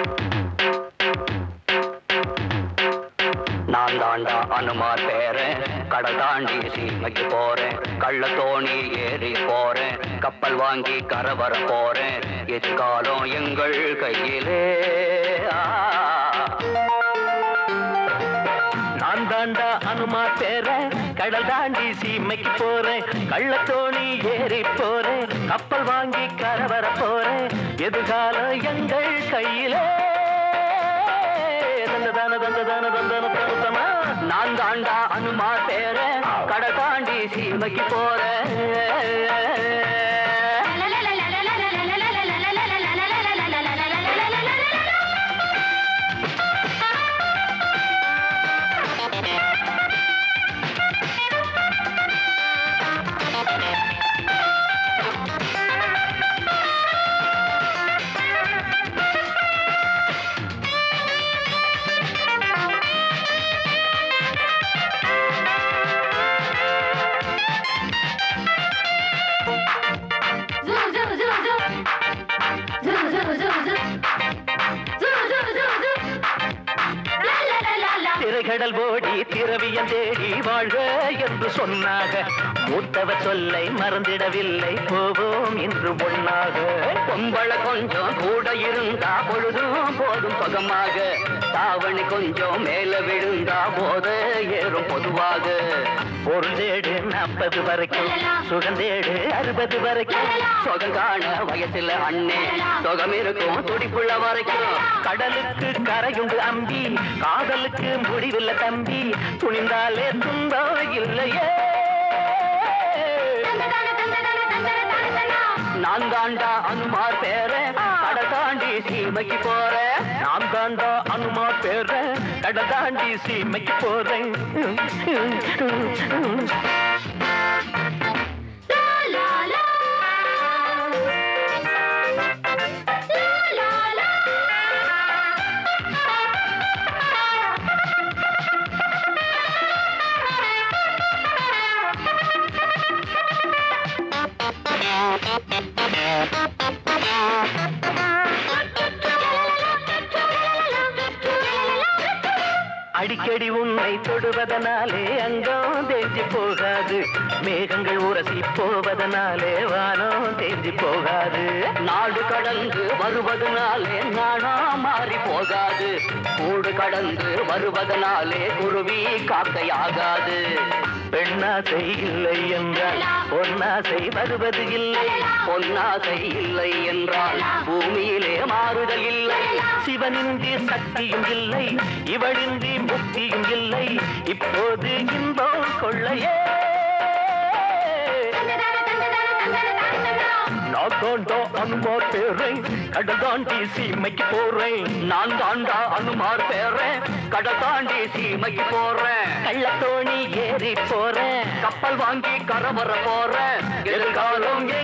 நான் தாண்டா அனுமார் பேரன் கடல் தாண்டி சீமைக்கு போறேன் கள்ள தோணி ஏறி போறேன் கப்பல் வாங்கி கரை வர போறேன் எதிர்காலம் எங்கள் கையிலே ஆ. நான் தாண்டா அனுமா பேரன் கடல் தாண்டி சீமைக்கு போறேன் கள்ளத்தோணி ஏறி போறேன் கப்பல் வாங்கி கரை வர போறேன் எதிர்காலம் எங்கள் கையிலே தந்ததான தந்ததான தந்தன தந்தமா நான் தாண்டா அனுமார் பேரன் கடல் தாண்டி சீமைக்கு போறேன் திரைகடல் ஓடி திரவியம் தேடி வாழ்க என்று சொன்னாக மூத்தவர் சொல்லை மறந்திடவில்லை போவோம் என்று ஒன்னாக பொம்பளை கொஞ்சம் கூட இருந்தா பொழுதும் போதும் சுகமாக தாவணி கொஞ்சம் மேல விழுந்தா போத ஏறும் பொதுவாக பொருள் தேடு நாற்பது வரைக்கும் சுகந்தேடு அறுபது வரைக்கும் சுகம் காண வயசுல அண்ணே சுகம் இருக்கும் துடிப்புள்ள வரைக்கும் கடலுக்கு கரையுண்டு அம்பி காதலுக்கு முடிவில்லை தம்பி துணிந்தாலே துன்பம் இல்லையே நான் தாண்டா அனுமார் பேரன் கடை தாண்டி சீமைக்கு போறேன் நான் தாண்டா அனுமா பேர கடை தாண்டி சீமைக்கு போறேன் அடிக்கடி உன்னை தொடுவதனாலே அங்கம் தேஞ்சி போகாது மேகங்கள் உரசி போவதனாலே வானம் தேஞ்சி போகாது நாடு கடந்து வருவதனாலே நானா மாறி போகாது கூடு கடந்து வருவதனாலே குருவி காக்கையாகாது பெண்ணாசை இல்லை என்றால் பொன்னாசை வருவது இல்லை பொன்னாசை இல்லை என்றால் பூமியிலே மாறுதல் இல்லை சிவனின்றி சக்தியும் இல்லை இவளின்றி முக்தியும் இல்லை இப்போது இன்பம் கொள்ளையே நான் தாண்டா அனுமா பேரை கடல் தாண்டி சீமைக்கு போறேன் நான் தாண்டா அனுமார் பேரன் கடை தாண்டி சீமைக்கு போறேன் கள்ளத்தோணி ஏறி போறேன் கப்பல் வாங்கி கரை வர போறேன் எதிர்காலம்